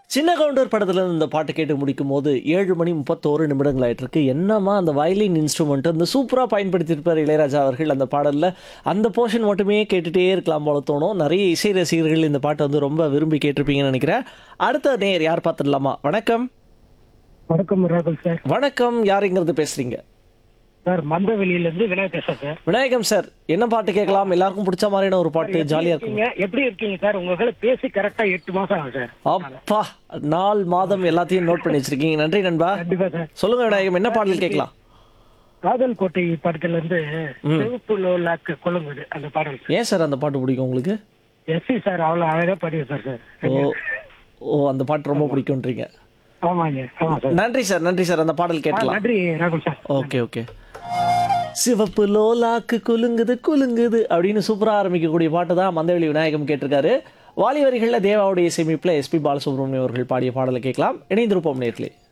சின்ன கவுண்டர் படத்துல இருந்து இந்த பாட்டு கேட்டு முடிக்கும் போது ஏழு மணி முப்பத்தோரு நிமிடங்கள் ஆயிட்டு இருக்கு என்னமா அந்த வயலின் இன்ஸ்ட்ருமெண்ட் அந்த சூப்பரா பயன்படுத்தியிருப்பார் இளையராஜா அவர்கள் அந்த பாடல்ல அந்த போர்ஷன் மட்டுமே கேட்டுட்டே இருக்கலாம் போல தோணும் நிறைய இசை ரசிகர்கள் இந்த பாட்டை வந்து ரொம்ப விரும்பி கேட்டிருப்பீங்கன்னு நினைக்கிறேன் அடுத்த நேர் யார் பார்த்துடலாமா வணக்கம் வணக்கம் ராகுல் சார் வணக்கம் யாருங்கிறது பேசுறீங்க சார் மந்தவெளியில இருந்து விநாயகர் பேசுறேன் சார் விநாயகம் சார் என்ன பாட்டு கேட்கலாம் எல்லாருக்கும் பிடிச்ச மாதிரியான ஒரு பாட்டு ஜாலியா இருக்கும் இருக்கீங்க எப்படி இருக்கீங்க சார் உங்க பேசி கரெக்டா எட்டு மாசம் ஆகும் சார் அப்பா நாள் மாதம் எல்லாத்தையும் நோட் பண்ணி வச்சிருக்கீங்க நன்றி நண்பா கண்டிப்பா சார் சொல்லுங்க விநாயகம் என்ன பாடல் கேட்கலாம் காதல் கோட்டை படத்துல இருந்து சிவப்பு லோலாக்கு கொள்ளுங்குது அந்த பாடல் ஏன் சார் அந்த பாட்டு பிடிக்கும் உங்களுக்கு எஸ்சி சார் அவ்வளவு அழகா பாடியிருக்கார் சார் ஓ ஓ அந்த பாட்டு ரொம்ப பிடிக்கும்ன்றீங்க ஆமாங்க ஆமா சார் நன்றி சார் நன்றி சார் அந்த பாடல் ஆ, கேட்கலாம் நன்றி ராகுல் சார் ஓகே ஓகே சிவப்பு லோலாக்கு குலுங்குது குலுங்குது அப்படின்னு சூப்பரா ஆரம்பிக்கக்கூடிய பாட்டு தான் மந்தவெளி விநாயகம் கேட்டிருக்காரு வாலி வரிகளில் தேவாவுடைய இசையமைப்பில் எஸ்பி பாலசுப்ரமணியம் அவர்கள் பாடிய பாடலை கேட்கலாம் இணைந்திருப்போம் நேர்களே